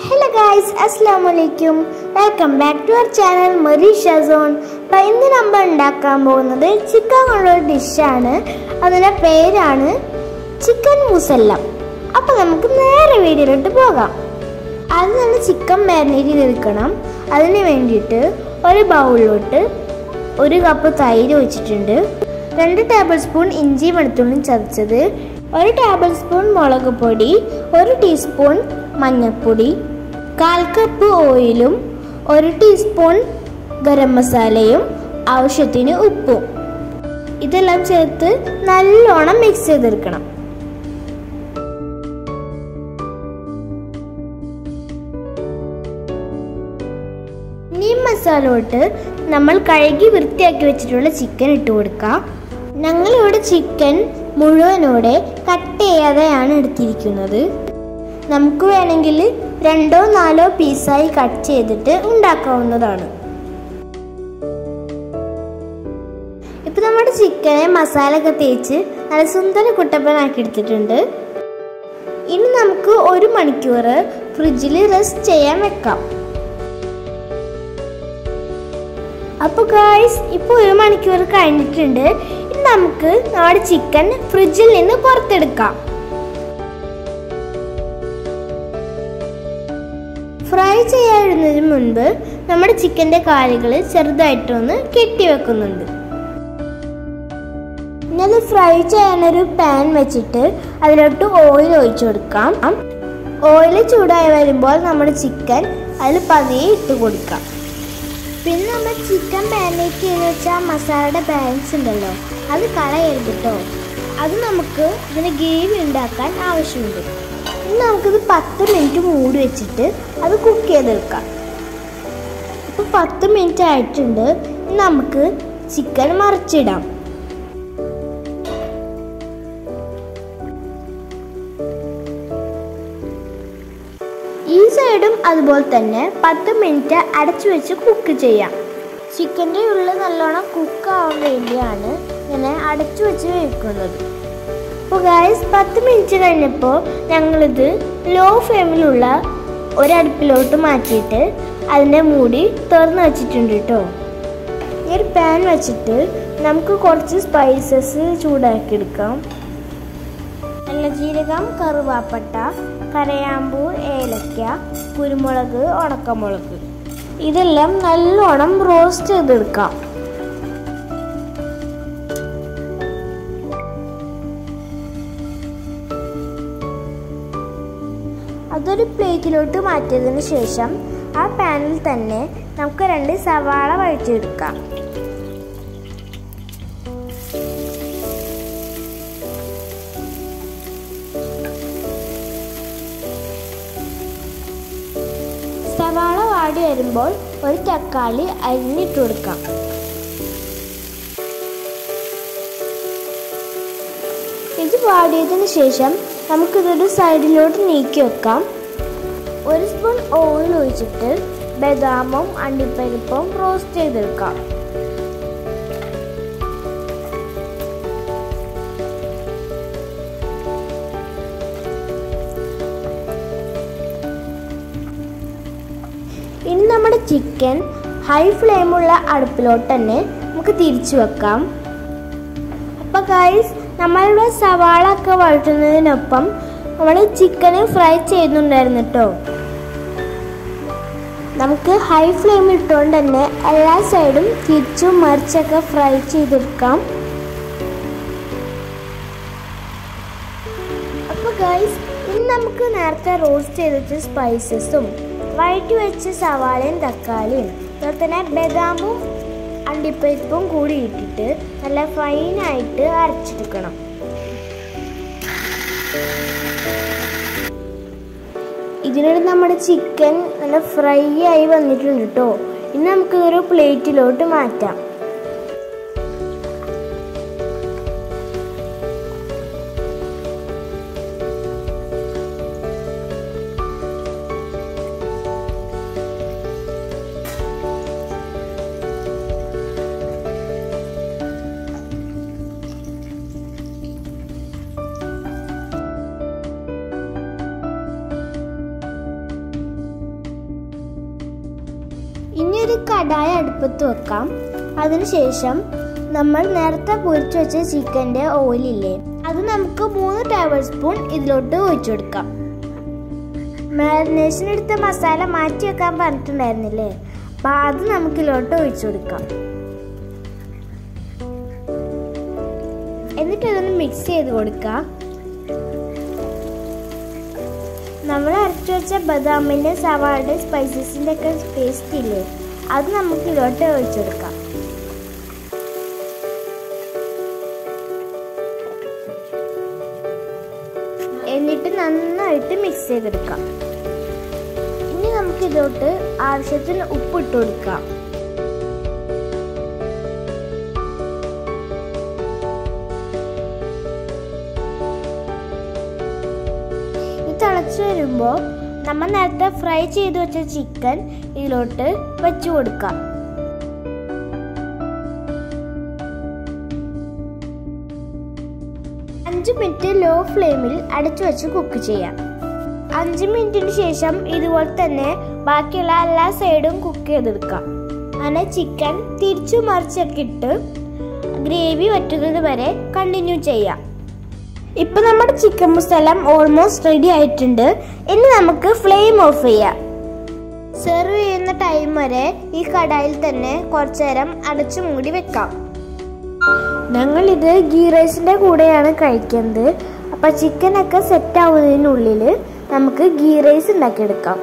hello guys അസ്സാം വലൈക്കും welcome back to our channel Marisha zone അപ്പം ഇന്ന് നമ്മൾ ഉണ്ടാക്കാൻ പോകുന്നത് ചിക്കൻ കൊണ്ടൊരു ഡിഷാണ് അതിൻ്റെ പേരാണ് ചിക്കൻ മുസല്ലം അപ്പം നമുക്ക് നേരെ വീഡിയോയിലോട്ട് പോകാം ആദ്യം തന്നെ ചിക്കൻ മാരിനേറ്റ് ചെയ്തെടുക്കണം അതിന് വേണ്ടിയിട്ട് ഒരു ബൗളിലോട്ട് ഒരു കപ്പ് തൈര് വെച്ചിട്ടുണ്ട് രണ്ട് ടേബിൾ സ്പൂൺ ഇഞ്ചി വെളുത്തുള്ളിയും ചതച്ചത് ഒരു ടേബിൾ സ്പൂൺ മുളക് പൊടി ഒരു ടീസ്പൂൺ മഞ്ഞൾപ്പൊടി കാൽ കപ്പ് ഓയിലും ഒരു ടീസ്പൂൺ ഗരം മസാലയും ആവശ്യത്തിന് ഉപ്പും ഇതെല്ലാം ചേർത്ത് നല്ലോണം മിക്സ് ചെയ്തെടുക്കണം ഈ മസാലോട്ട് നമ്മൾ കഴുകി വൃത്തിയാക്കി വെച്ചിട്ടുള്ള ചിക്കൻ ഇട്ട് കൊടുക്കാം ഞങ്ങളിവിടെ ചിക്കൻ മുഴുവനോടെ കട്ട് ചെയ്യാതെയാണ് എടുത്തിരിക്കുന്നത് നമുക്ക് വേണമെങ്കിൽ രണ്ടോ നാലോ പീസായി കട്ട് ചെയ്തിട്ട് ഉണ്ടാക്കാവുന്നതാണ് ഇപ്പൊ നമ്മുടെ ചിക്കനെ മസാല ഒക്കെ തേച്ച് നല്ല സുന്ദര കുട്ടപ്പനാക്കി എടുത്തിട്ടുണ്ട് ഇനി നമുക്ക് ഒരു മണിക്കൂർ ഫ്രിഡ്ജിൽ റെസ്റ്റ് ചെയ്യാൻ വെക്കാം അപ്പോൾ ഗായ്സ് ഇപ്പോൾ ഒരു മണിക്കൂർ കഴിഞ്ഞിട്ടുണ്ട് ഇനി നമുക്ക് നമ്മുടെ ചിക്കൻ ഫ്രിഡ്ജിൽ നിന്ന് പുറത്തെടുക്കാം ഫ്രൈ ചെയ്യാതിരുന്നതിന് മുൻപ് നമ്മുടെ ചിക്കൻ്റെ കാലുകൾ ചെറുതായിട്ടൊന്ന് കെട്ടി വെക്കുന്നുണ്ട് ഇനി അത് ഫ്രൈ ചെയ്യാനൊരു പാൻ വെച്ചിട്ട് അതിലോട്ട് ഓയിൽ ഒഴിച്ചു കൊടുക്കാം ഓയിൽ ചൂടായി വരുമ്പോൾ നമ്മുടെ ചിക്കൻ അതിൽ പതിയെ ഇട്ട് കൊടുക്കാം പിന്നെ നമ്മൾ ചിക്കൻ മാരിനേറ്റ് ചെയ്ത് വെച്ച ആ മസാലയുടെ ബാലൻസ് ഉണ്ടല്ലോ അത് കളയരുത് കേട്ടോ അത് നമുക്ക് ഇതിന് ഗ്രേവി ഉണ്ടാക്കാൻ ആവശ്യമുണ്ട് ഇനി നമുക്കിത് പത്ത് മിനിറ്റ് മൂടി വെച്ചിട്ട് അത് കുക്ക് ചെയ്തെടുക്കാം ഇപ്പോൾ പത്ത് മിനിറ്റ് ആയിട്ടുണ്ട് ഇനി നമുക്ക് ചിക്കൻ മറിച്ചിടാം ഈ സൈഡും അതുപോലെ തന്നെ പത്ത് മിനിറ്റ് അടച്ചു വെച്ച് കുക്ക് ചെയ്യാം ചിക്കൻ്റെ ഉള്ളിൽ നല്ലോണം കുക്ക് ആവാൻ വേണ്ടിയാണ് ഇങ്ങനെ അടച്ചു വെച്ച് വെക്കുന്നത് അപ്പോൾ ഗായ്സ് പത്ത് മിനിറ്റ് കഴിഞ്ഞപ്പോൾ ഞങ്ങളിത് ലോ ഫ്ലെയിമിലുള്ള ഒരടുപ്പിലോട്ട് മാറ്റിയിട്ട് അതിൻ്റെ മൂടി തുറന്ന് വെച്ചിട്ടുണ്ട് കേട്ടോ ഈ ഒരു പാൻ വെച്ചിട്ട് നമുക്ക് കുറച്ച് സ്പൈസസ് ചൂടാക്കി എടുക്കാം നല്ല ജീരകം കറുവാപ്പട്ട കരയാമ്പൂ ഏലക്ക കുരുമുളക് ഉണക്കമുളക് ഇതെല്ലാം നല്ലോണം റോസ്റ്റ് ചെയ്തെടുക്കാം അതൊരു പ്ലേറ്റിലോട്ട് മാറ്റിയതിന് ശേഷം ആ പാനിൽ തന്നെ നമുക്ക് രണ്ട് സവാള വഴിച്ചെടുക്കാം സവാള വാടി വരുമ്പോൾ ഒരു തക്കാളി അരിഞ്ഞിട്ട് കൊടുക്കാം ഇത് വാടിയതിനു ശേഷം നമുക്കിതൊരു സൈഡിലോട്ട് നീക്കി വെക്കാം ഒരു സ്പൂൺ ഓയിൽ ഒഴിച്ചിട്ട് ബദാമും അണ്ടിപ്പരിപ്പും റോസ്റ്റ് ചെയ്തെടുക്കാം ഇനി നമ്മുടെ ചിക്കൻ ഹൈ ഫ്ലെയിമുള്ള അടുപ്പിലോട്ട് തന്നെ നമുക്ക് തിരിച്ചു വെക്കാം അപ്പോൾ ഗൈസ് നമ്മളുടെ സവാള ഒക്കെ വഴറ്റുന്നതിനൊപ്പം നമ്മൾ ചിക്കന് ഫ്രൈ ചെയ്യുന്നുണ്ടായിരുന്നു കേട്ടോ നമുക്ക് ഹൈ ഫ്ലെയിം ഇട്ടുകൊണ്ട് തന്നെ എല്ലാ സൈഡും തിരിച്ചും മറിച്ചൊക്കെ ഫ്രൈ ചെയ്തെടുക്കാം അപ്പോൾ ഗൈസ് ഇനി നമുക്ക് നേരത്തെ റോസ്റ്റ് ചെയ്ത് വെച്ച സ്പൈസസും വഴറ്റി വെച്ച സവാളയും തക്കാളിയും അതുപോലെ തന്നെ ബദാമും അണ്ടിപ്പരിപ്പും കൂടി ഇട്ടിട്ട് നല്ല ഫൈനായിട്ട് അരച്ചെടുക്കണം ഇതിനിടെ നമ്മുടെ ചിക്കൻ നല്ല ഫ്രൈ ആയി വന്നിട്ടുണ്ട് കേട്ടോ ഇനി നമുക്ക് ഒരു പ്ലേറ്റിലോട്ട് മാറ്റാം ഒരു കടായ അടുപ്പത്ത് വെക്കാം അതിനുശേഷം നമ്മൾ നേരത്തെ പൊരിച്ചു വെച്ച ചിക്കൻ്റെ ഓയിലില്ലേ അത് നമുക്ക് മൂന്ന് ടേബിൾ സ്പൂൺ ഇതിലോട്ട് ഒഴിച്ചു കൊടുക്കാം മാരിനേഷൻ എടുത്ത മസാല മാറ്റി വെക്കാൻ പറഞ്ഞിട്ടുണ്ടായിരുന്നില്ലേ അപ്പം അത് നമുക്ക് ഇതിലോട്ട് ഒഴിച്ചു കൊടുക്കാം എന്നിട്ട് ഇതൊന്ന് മിക്സ് ചെയ്ത് കൊടുക്കാം നമ്മൾ അരച്ചു വെച്ച ബദാമിൻ്റെ സവാളുടെ സ്പൈസസിൻ്റെ ഒക്കെ പേസ്റ്റ് ഇല്ലേ അത് നമുക്ക് ഇതിലോട്ട് ഒഴിച്ചു കൊടുക്കാം എന്നിട്ട് നന്നായിട്ട് മിക്സ് ചെയ്തെടുക്കാം ഇനി നമുക്ക് ഇതിലോട്ട് ആവശ്യത്തിന് ഉപ്പിട്ട് കൊടുക്കാം ഇത് തിളച്ച് വരുമ്പോൾ നമ്മൾ നേരത്തെ ഫ്രൈ ചെയ്ത് വെച്ച ചിക്കൻ ഇതിലോട്ട് വെച്ചു കൊടുക്കാം അഞ്ച് മിനിറ്റ് ലോ ഫ്ലെയിമിൽ അടച്ചു വെച്ച് കുക്ക് ചെയ്യാം അഞ്ച് മിനിറ്റിന് ശേഷം ഇതുപോലെ തന്നെ ബാക്കിയുള്ള എല്ലാ സൈഡും കുക്ക് ചെയ്തെടുക്കാം അങ്ങനെ ചിക്കൻ തിരിച്ചു മറിച്ചൊക്കെ ഇട്ട് ഗ്രേവി വറ്റുന്നത് വരെ കണ്ടിന്യൂ ചെയ്യാം ഇപ്പൊ നമ്മുടെ ചിക്കൻ മസാല ഓൾമോസ്റ്റ് റെഡി ആയിട്ടുണ്ട് ഇനി നമുക്ക് ഫ്ലെയിം ഓഫ് ചെയ്യാം സെർവ് ചെയ്യുന്ന ടൈം വരെ ഈ കടായിൽ തന്നെ കുറച്ചു നേരം അടച്ചു മൂടി വെക്കാം ഞങ്ങൾ ഇത് ഗീ റൈസിന്റെ കൂടെയാണ് കഴിക്കുന്നത് അപ്പൊ ചിക്കനൊക്കെ സെറ്റ് ആവുന്നതിനുള്ളിൽ നമുക്ക് ഗീ റൈസ് ഉണ്ടാക്കിയെടുക്കാം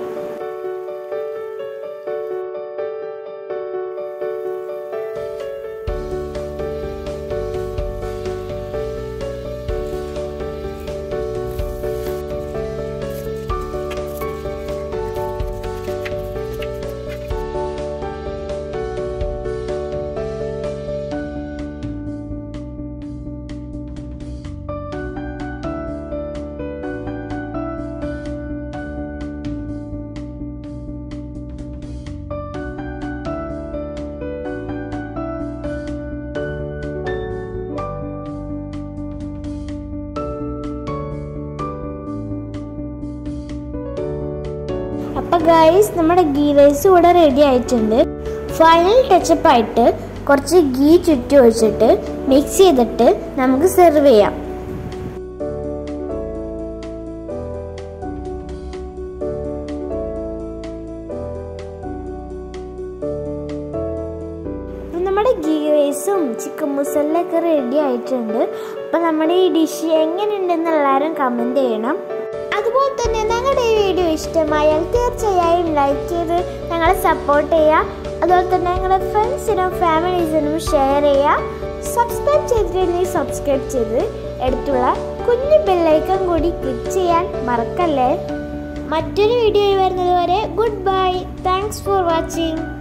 അപ്പൊ ഗൈസ് നമ്മുടെ ഗീ റൈസ് ഇവിടെ റെഡി ആയിട്ടുണ്ട് ഫൈനൽ ടച്ചപ്പ് ആയിട്ട് കുറച്ച് ഗീ ചുറ്റി ഒഴിച്ചിട്ട് മിക്സ് ചെയ്തിട്ട് നമുക്ക് സെർവ് ചെയ്യാം ഇപ്പം നമ്മുടെ ഗീ റൈസും ചിക്കൻ മസാലയൊക്കെ റെഡി ആയിട്ടുണ്ട് അപ്പം നമ്മുടെ ഈ ഡിഷ് എങ്ങനെയുണ്ടെന്ന് എല്ലാവരും കമൻറ്റ് ചെയ്യണം അതുപോലെ തന്നെ ഞങ്ങളുടെ ഈ വീഡിയോ ഇഷ്ടമായാൽ തീർച്ചയായും ലൈക്ക് ചെയ്ത് ഞങ്ങളെ സപ്പോർട്ട് ചെയ്യുക അതുപോലെ തന്നെ ഞങ്ങളുടെ ഫ്രണ്ട്സിനും ഫാമിലീസിനും ഷെയർ ചെയ്യുക സബ്സ്ക്രൈബ് ചെയ്തിട്ടുണ്ടെങ്കിൽ സബ്സ്ക്രൈബ് ചെയ്ത് എടുത്തുള്ള കുഞ്ഞു ബെല്ലൈക്കൺ കൂടി ക്ലിക്ക് ചെയ്യാൻ മറക്കല്ലേ മറ്റൊരു വീഡിയോ വരുന്നത് വരെ good bye thanks for watching